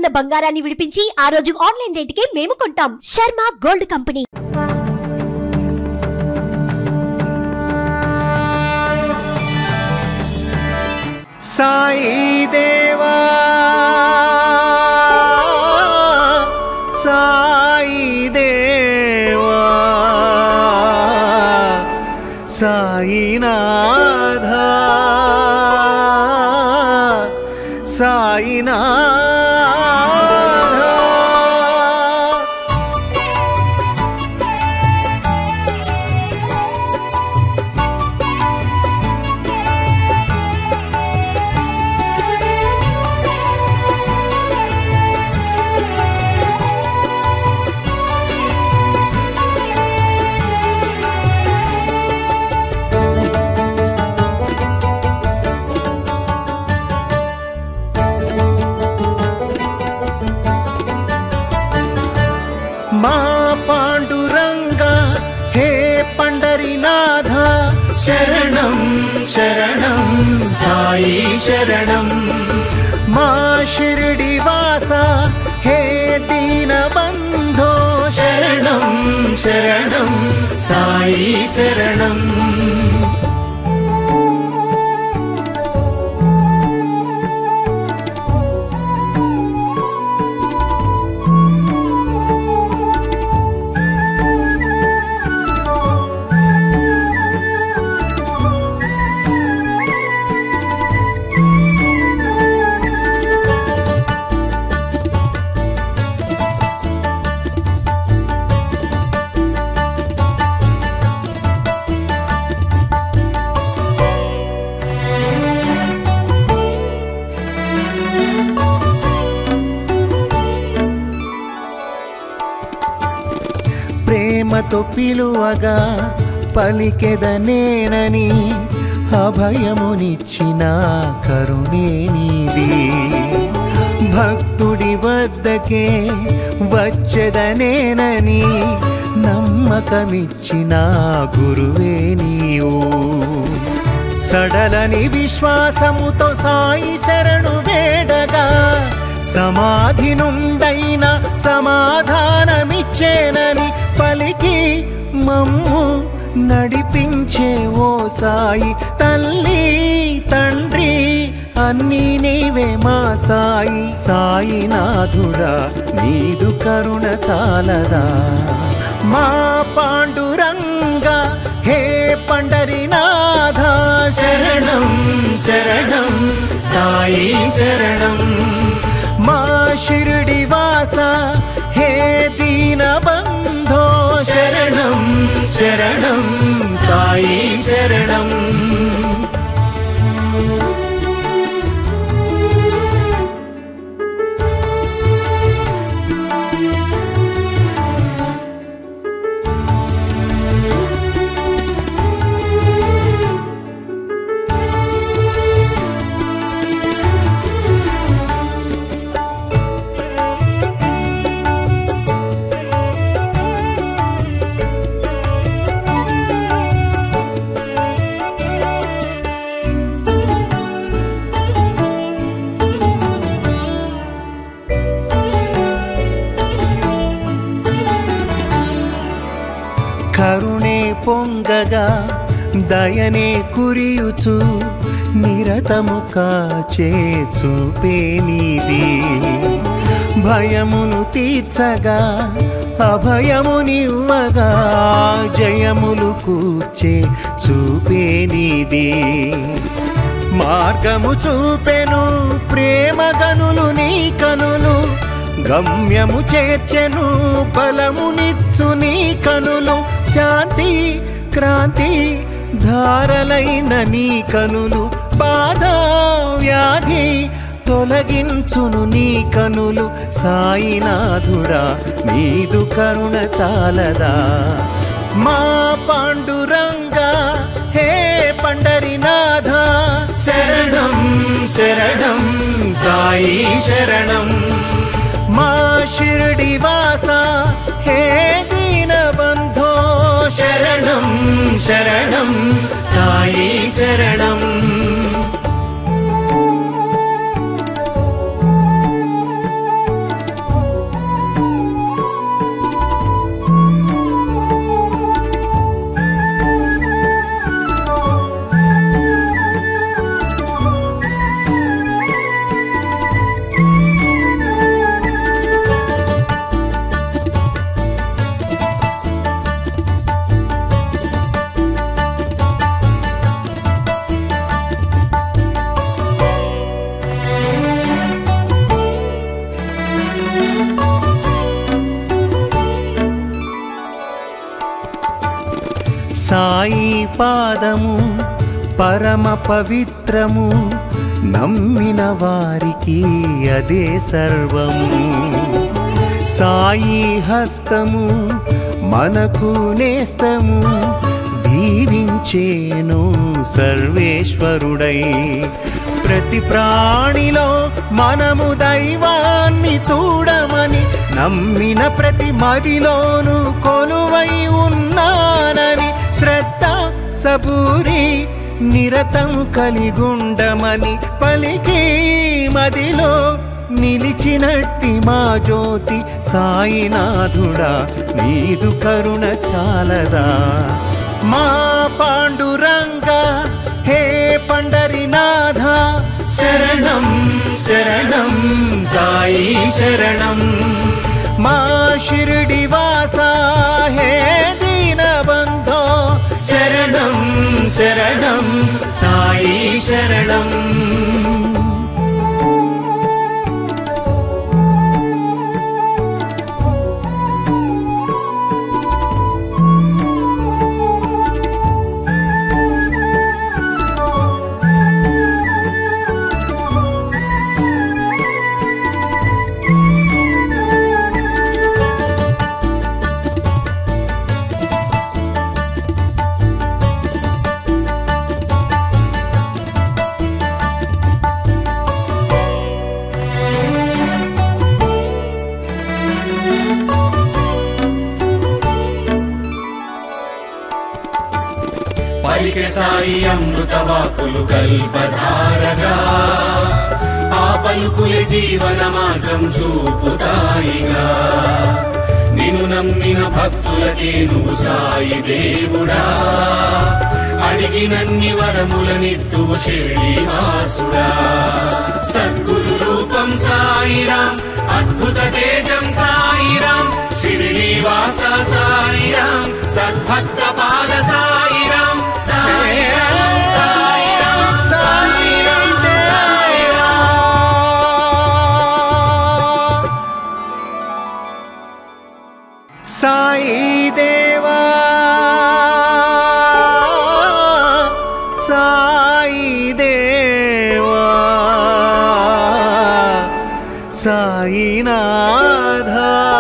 ఉన్న బంగారాన్ని విడిపించి ఆ రోజు ఆన్లైన్ రేటుకే మేము కొంటాం శర్మ గోల్డ్ కంపెనీ సాయి దేవా సాయి దేవా సాయినాథ సాయినాథ మా పాండురంగ హే పండరినాథ శరణం శరణం సాయి శరణం మా షిరిడి వాస హే దీనబంధో శరణం శరణం సాయి శరణం ప్రేమతో పిలువగా పలికెదనేనని అభయమునిచ్చిన కరుణే నీది భక్తుడి వద్దకే వచ్చెదనేనని నమ్మకమిచ్చిన గురువే నీవు సడలని విశ్వాసముతో సాయి శరణు వేడగా సమాధి నుండైన సమాధానమిచ్చేనని పలికి మమ్ము నడిపించే ఓ సాయి తల్లి తండ్రి అన్నీ నీవే మా సాయి సాయినాథుడా నీదు కరుణ చాలదా మా పాండురంగ హే పండరినాథ శరణం శరణం సాయి శరణం మా షిరిడి వాస హే దీనబంధో శరణం శరణం సాయి శరణం కరుణే పొంగగా దయనే కురియుచు నిరతము కాచే చూపే నీది భయమును తీర్చగా అభయమునివ్వగా జయములు కూర్చే చూపే నీది మార్గము చూపెను ప్రేమ గనులు నీ కనులు గమ్యము చేర్చెను బలమునిచ్చు నీ కనులు శాంతి క్రాంతి ధారలైన నీ కనులు బాధ వ్యాధి తొలగించును నీ కనులు సాయినాథుడా నీదు కరుణ చాలదా మా పాండురంగ హే పండరినాథ శరణం శరణం సాయి శరణం మా షిరిడి వాస హే దీనబంధో శరణం శరణం సాయి శరణం సాయి పాదము పరమ పవిత్రము నమ్మిన వారికి అదే సర్వము సాయి హస్తము మనకు నేస్తము దీవించేను సర్వేశ్వరుడై ప్రతి ప్రాణిలో మనము దైవాన్ని చూడమని నమ్మిన ప్రతి మదిలోను కొలువై ఉన్నానని శ్రద్ధ సబూరి నిరతము కలిగుండమని పలికి మదిలో నిలిచినట్టి మా జ్యోతి సాయినాథుడా నీదు కరుణ చాలదా మా పాండురంగ హే పండరినాథ శరణం శరణం సాయి శరణం మా షిరిడి వాస హే దీనబంధో శరణం శరణం సాయి శరణం పలికె సాయి అమృత వాకులు కల్పధారగా ఆ పలుకులే జీవన మార్గం చూపుతాయిగా నిన్ను నమ్మిన భక్తులకే నువ్వు సాయి దేవుడా అడిగినన్ని వరములనిత్తువు షిరిడివాసుడా సద్గురు రూపం సాయిరాం అద్భుత తేజం సాయిరాం షిరిడివాస సాయిరాం సద్భక్త పాల సాయిరాం సాయిరాం సాయిరాం సాయిరాం సాయిరాం సాయి దేవా సాయి దేవా సాయినాథ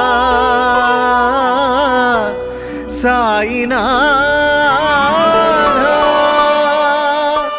సాయినాథ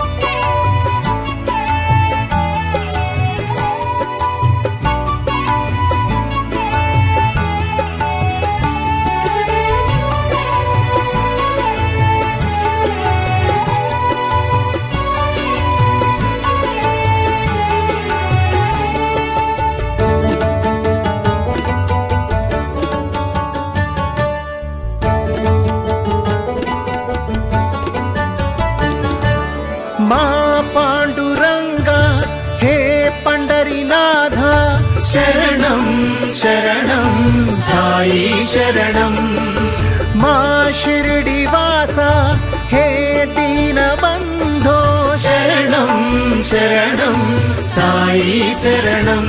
మా పాండురంగ హే పండరినాథ శరణం శరణం సాయి శరణం మా షిరిడి వాస హే దీనబంధో శరణం శరణం సాయి శరణం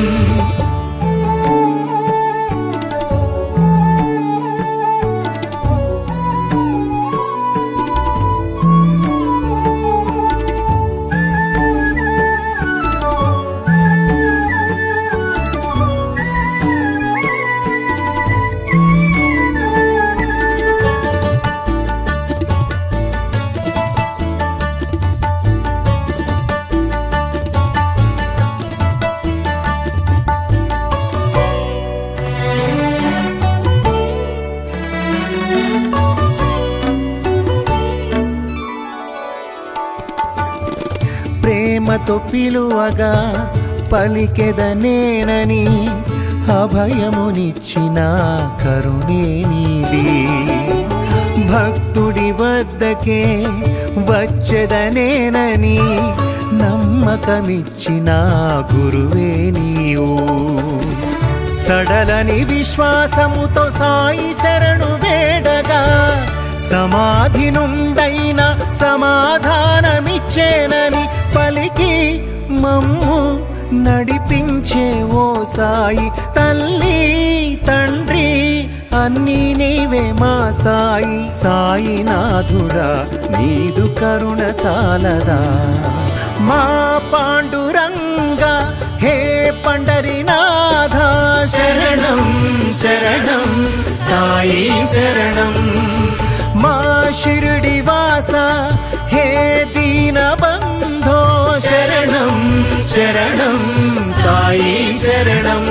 ప్రేమతో పిలువగా పలికెదనేనని అభయమునిచ్చిన కరుణే నీది భక్తుడి వద్దకే వచ్చెదనేనని నమ్మకమిచ్చిన గురువే నీవు సడలని విశ్వాసముతో సాయి శరణు వేడగా సమాధి నుండైన సమాధానమిచ్చేనని పలికి మమ్ము నడిపించే ఓ సాయి తల్లి తండ్రి అన్నీ నీవే మా సాయి సాయినాథుడా నీదు కరుణ చాలదా మా పాండురంగ హే పండరినాథ శరణం శరణం సాయి శరణం మా షిరిడి వాస హే దీన బంధో శరణం శరణం సాయి శరణం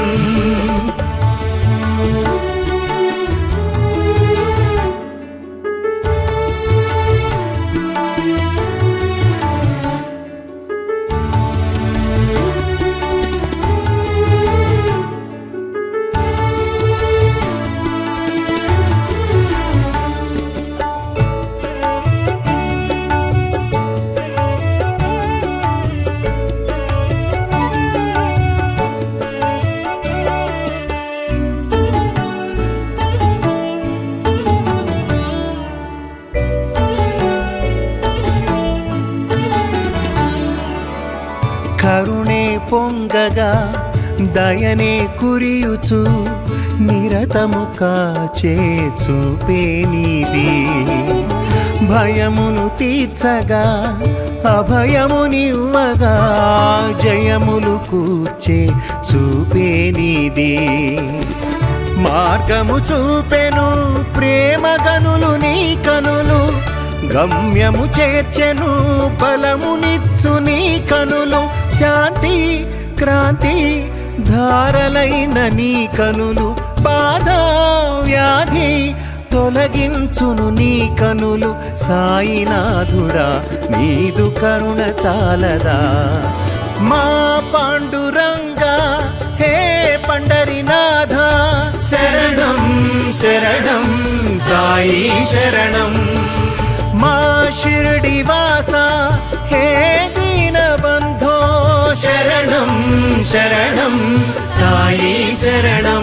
కరుణే పొంగగా దయనే కురియుచు నిరతము కాచే చూపే నీది భయమును తీర్చగా అభయమునివ్వగా జయములు కూర్చే చూపే నీది మార్గము చూపెను ప్రేమ గనులు నీ కనులు గమ్యము చేర్చెను బలమునిచ్చు నీ కనులు శాంతి క్రాంతి ధారలైన నీ కనులు బాధ వ్యాధి తొలగించును నీ కనులు సాయినాథుడా నీదు కరుణ చాలదా మా పాండురంగ హే పండరినాథ శరణం శరణం సాయి శరణం మా షిరిడి వాస హే దీన బంధో శరణం శరణం సాయి శరణం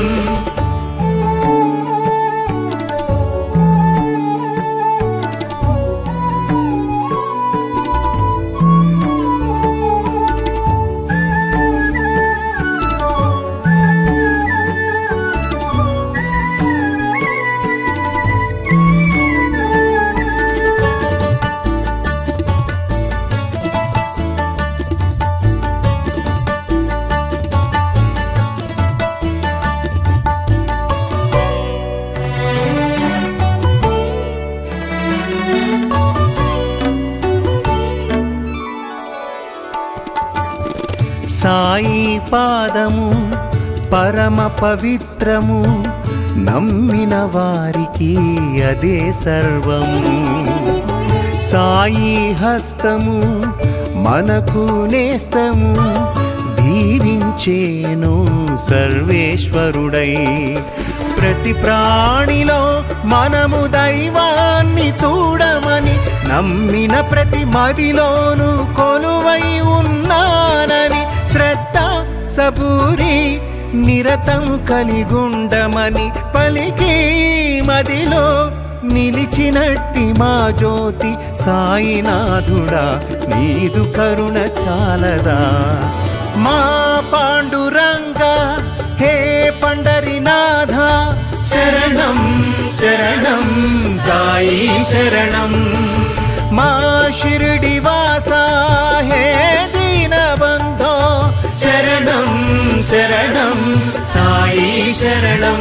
సాయి పాదము పరమ పవిత్రము నమ్మిన వారికి అదే సర్వము సాయి హస్తము మనకు నేస్తము దీవించేను సర్వేశ్వరుడై ప్రతి ప్రాణిలో మనము దైవాన్ని చూడమని నమ్మిన ప్రతి మదిలోను కొలువై ఉన్నానని శ్రద్ధ సబూరి నిరతం కలిగుండమని పలికి మదిలో నిలిచినట్టి మా జ్యోతి సాయినాథుడా నీదు కరుణ చాలదా మా పాండురంగ హే పండరినాథ శరణం శరణం సాయి శరణం మా షిరిడి వాస హే దీన బంధో శరణం శరణం సాయి శరణం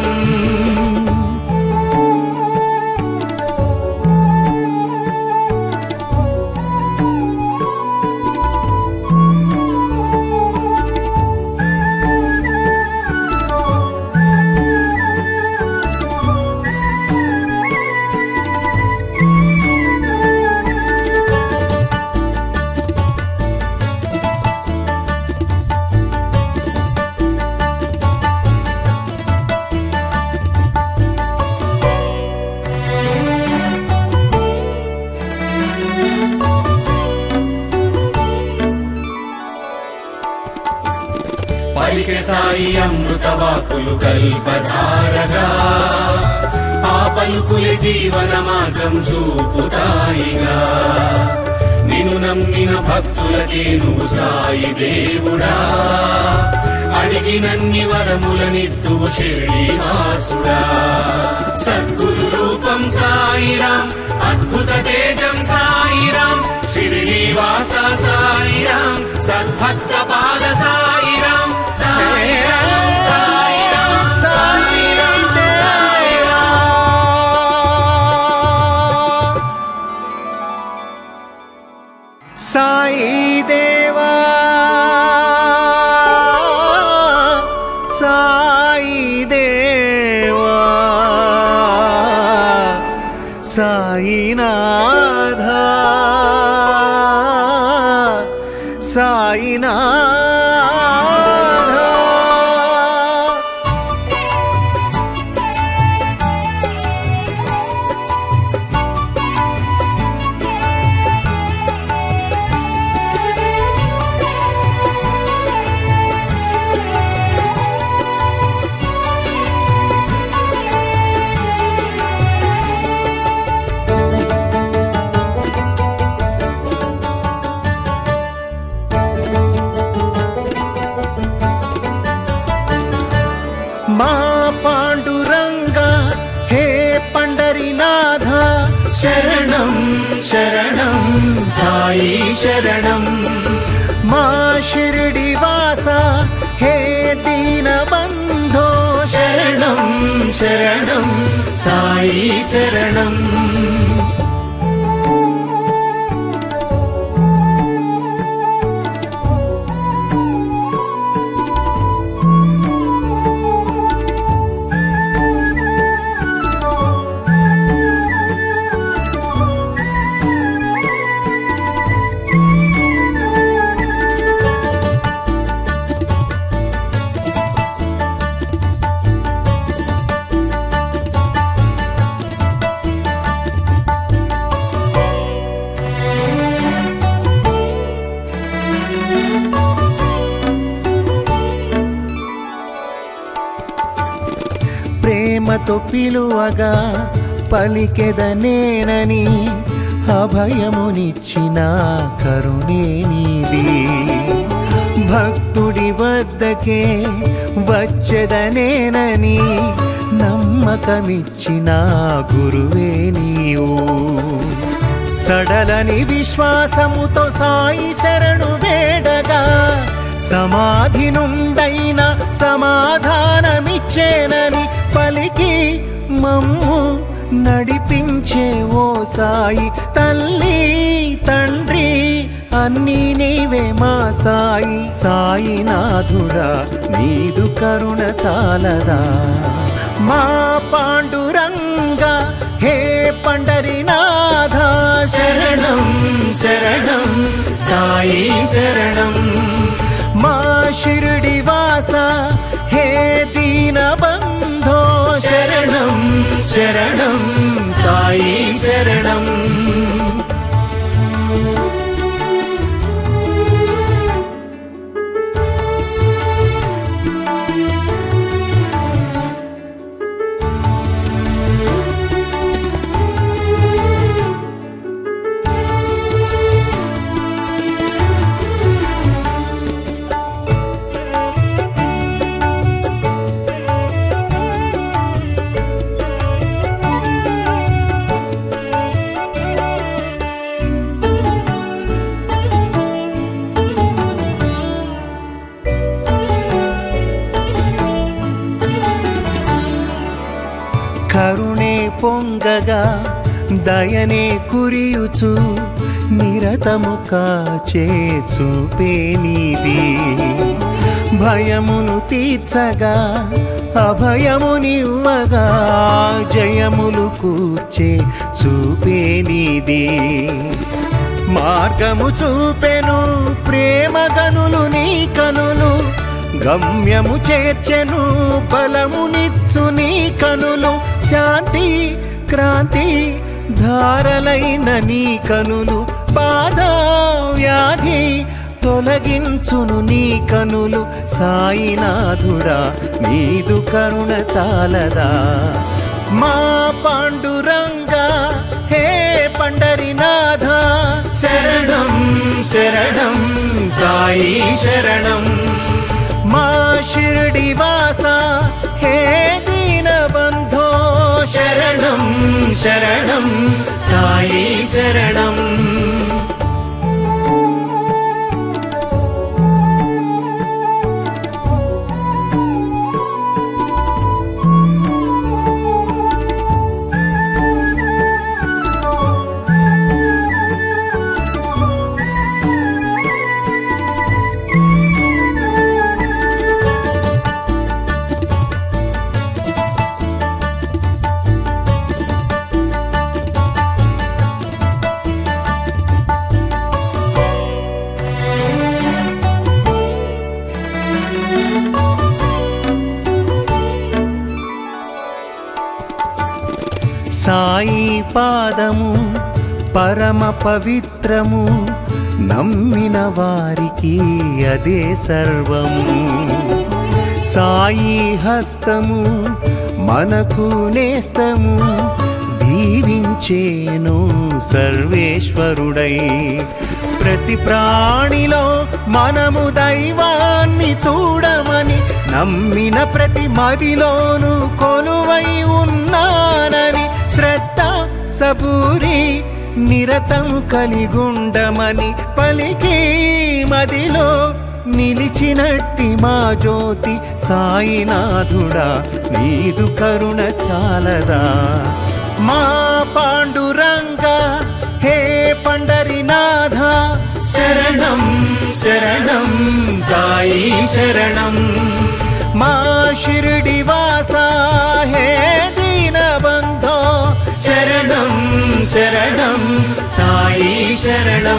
పలికే సాయి అమృత వాక్కులు కల్పధారగా ఆ పలుకుల జీవన మార్గం చూపుతాయిగా నిన్ను నమ్మిన భక్తులకే నువ్వు సాయి దేవుడా అడిగినన్ని వరములనిత్తువు షిరిడీవాసుడా సద్గురు రూపం సాయిరాం అద్భుత తేజం సాయిరాం షిరిడీవాస సాయిరాం సద్భక్త పాద సాయిరాం సాయిరాం సాయిరాం సాయిరాం సాయిరాం సాయి దేవా సాయి దేవా సాయినాథ సాయినాథ మా పాండురంగ హే పండరినాథ శరణం శరణం సాయి శరణం మా షిరిడి వాస హే దీనబంధో శరణం శరణం సాయి శరణం ప్రేమతో పిలువగా పలికెదనేనని అభయమునిచ్చిన కరుణే నీది భక్తుడి వద్దకే వచ్చెదనేనని నమ్మకమిచ్చిన గురువే నీవు సడలని విశ్వాసముతో సాయి శరణు వేడగా సమాధి నుండైన సమాధానమిచ్చేనని పలికి మమ్ము నడిపించే ఓ సాయి తల్లి తండ్రి అన్నీ నీవే మా సాయి సాయినాథుడా నీదు కరుణ చాలదా మా పాండురంగ హే పండరినాథ శరణం శరణం సాయి శరణం మా షిరిడి వాస హే దీనబంధో శరణం శరణం సాయి శరణం కరుణే పొంగగా దయనే కురియుచు నిరతము కాచే చూపే నీది భయమును తీర్చగా అభయమునివ్వగా జయములు కూర్చే చూపే నీది మార్గము చూపెను ప్రేమ గనులు నీ కనులు గమ్యము చేర్చెను బలమునిచ్చు నీ కనులు శాంతి క్రాంతి ధారలైన నీ కనులు బాధ వ్యాధి తొలగించును నీ కనులు సాయినాథుడా నీదు కరుణ చాలదా మా పాండురంగ హే పండరినాథ శరణం శరణం సాయి శరణం మా శిరిడి షిరిడివాస హే దీనబంధో శరణం శరణం సాయి శరణం సాయి పాదము పరమ పవిత్రము నమ్మిన వారికి అదే సర్వము సాయి హస్తము మనకు నేస్తము దీవించేను సర్వేశ్వరుడై ప్రతి ప్రాణిలో మనము దైవాన్ని చూడమని నమ్మిన ప్రతి మదిలోను కొలువై ఉన్నానని శ్రద్ధ సబూరి నిరతము కలిగుండమని పలికి మదిలో నిలిచినట్టి మా జ్యోతి సాయినాథుడా నీదు కరుణ చాలదా మా పాండురంగ హే పండరినాథ శరణం శరణం సాయి శరణం మా షిరిడివాస హే దీనబంధో శరణం శరణం సాయి శరణం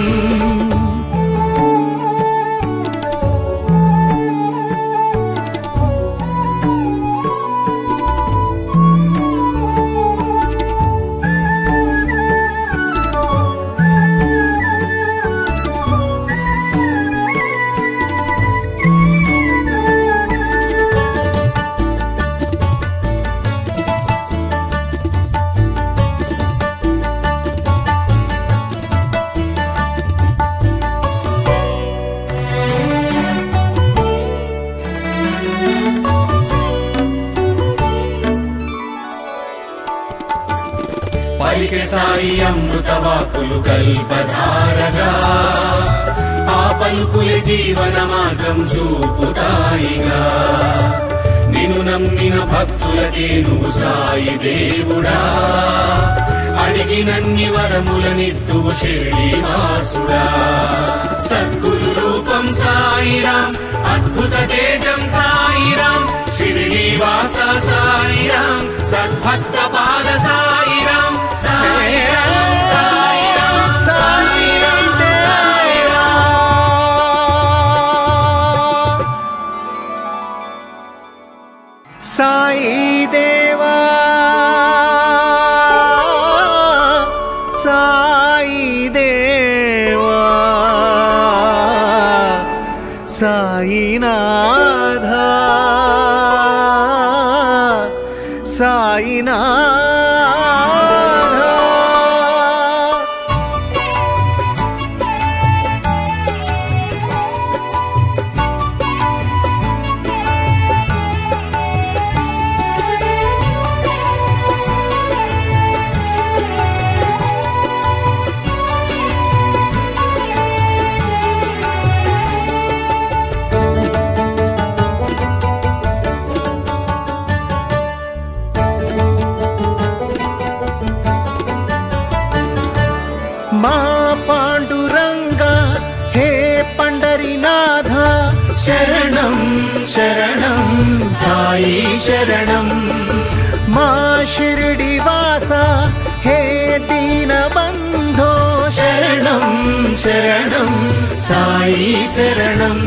పలికే సాయి అమృత వాక్కులు కల్పధారగా ఆ పలుకులే జీవన మార్గం చూపుతాయిగా నిన్ను నమ్మిన భక్తులకే నువ్వు సాయి దేవుడా అడిగినన్ని వరములనిత్తువు షిరిడివాసుడా సద్గురు రూపం సాయిరాం అద్భుత తేజం సాయిరాం షిరిడివాస సాయిరాం సద్భక్త పాల సాయిరాం సాయిరాం సాయిరాం సాయిరాం సాయిరాం సాయి దేవా సాయి దేవా సాయినాథ సాయినాథ మా పాండురంగ హే పండరినాథ శరణం శరణం సాయి శరణం మా షిరిడివాస హే దీనబంధో శరణం శరణం సాయి శరణం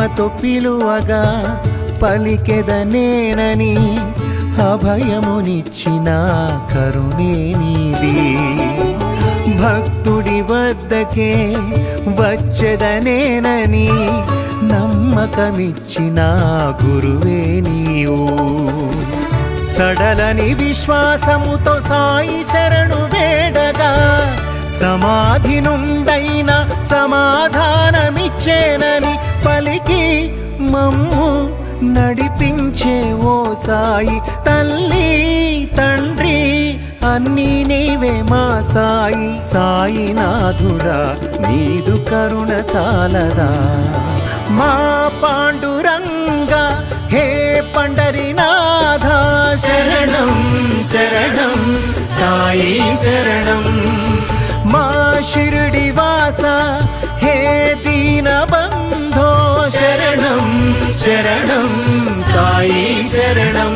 ప్రేమతో పిలువగా పలికెదనేనని అభయమునిచ్చిన కరుణే నీది భక్తుడి వద్దకే వచ్చెదనేనని నమ్మకమిచ్చిన గురువే నీవు సడలని విశ్వాసముతో సాయి శరణు వేడగా సమాధి నుండైన సమాధానమిచ్చేనని పలికి మమ్ము నడిపించే ఓ సాయి తల్లి తండ్రి అన్నీ నీవే మా సాయి సాయినాథుడా నీదు కరుణ చాలదా మా పాండురంగ హే పండరినాథ శరణం శరణం సాయి శరణం మా షిరిడి వాస హే దీన బంధో శరణం శరణం సాయి శరణం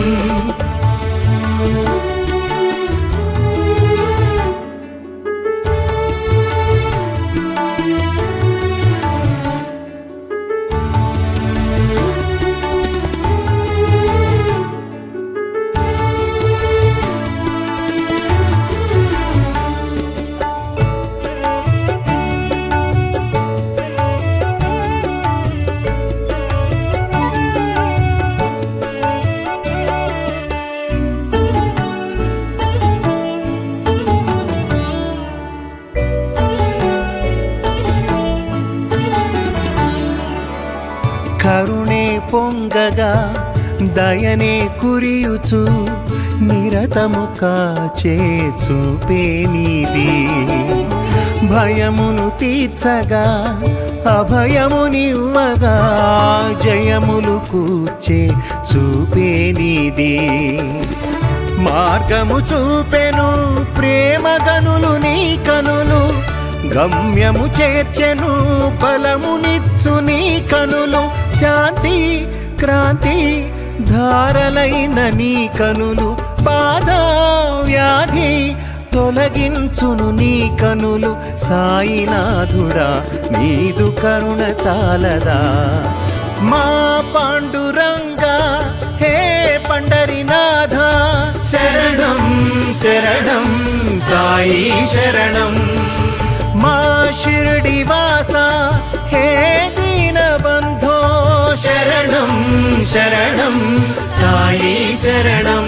కరుణే పొంగగా దయనే కురియుచు నిరతము కాచే చూపే నీది భయమును తీర్చగా అభయమునివ్వగా జయములు కూర్చే చూపే నీది మార్గము చూపెను ప్రేమ గనులు నీ కనులు గమ్యము చేర్చెను బలమునిచ్చు నీ కనులు శాంతి క్రాంతి ధారలైన నీ కనులు బాధ వ్యాధి తొలగించును నీ కనులు సాయినాథుడా నీదు కరుణ చాలదా మా పాండురంగ హే పండరినాథ శరణం శరణం సాయి శరణం మా షిరిడి వాస హే దీన బంధో శరణం శరణం సాయి శరణం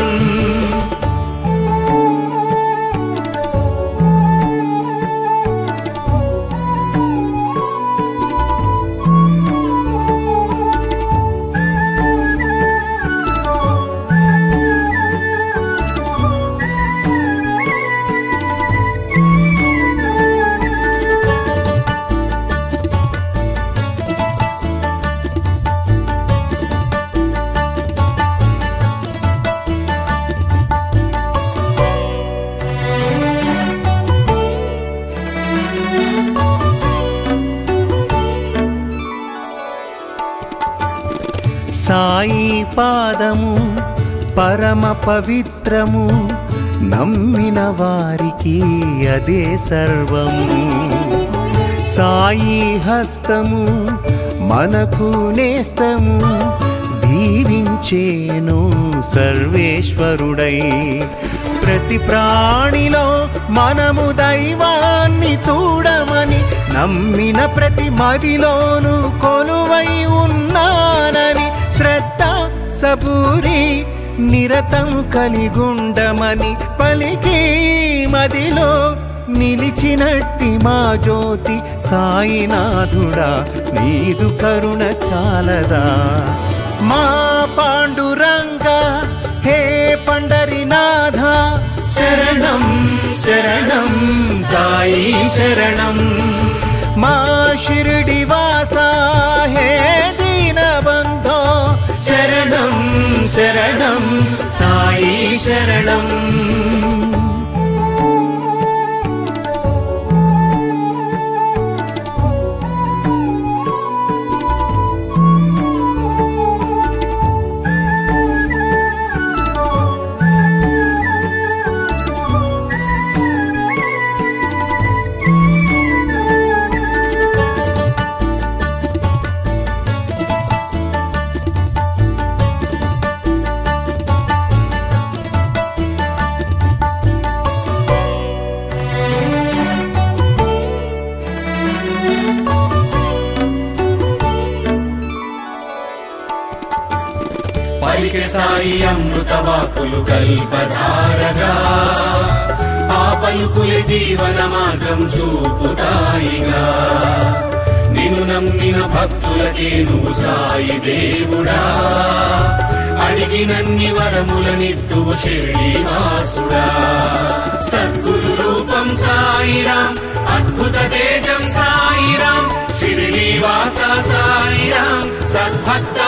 సాయి పాదము పరమ పవిత్రము నమ్మిన వారికి అదే సర్వము సాయి హస్తము మనకు నేస్తము దీవించేను సర్వేశ్వరుడై ప్రతి ప్రాణిలో మనము దైవాన్ని చూడమని నమ్మిన ప్రతి మదిలోను కొలువై ఉన్నానని శ్రద్ధ సబూరి నిరతము కలిగుండమని పలికి మదిలో నిలిచినట్టి మా జ్యోతి సాయినాథుడా నీదు కరుణ చాలదా మా పాండురంగ హే పండరినాథ శరణం శరణం సాయి శరణం మా షిరిడి వాస హే దీన బంధో శరణం శరణం సాయి శరణం సాయి అమృత వాక్కులు కల్పధారగా ఆ పలుకులే జీవన మార్గం చూపుతాయిగా నిన్ను నమ్మిన భక్తులకే నువ్వు సాయి దేవుడా అడిగినన్ని వరములనిద్దువు షిరిడీవాసుడా సద్గురు రూపం సాయిరాం అద్భుత తేజం సాయిరాం షిరిడీవాస సాయిరాం సద్భక్త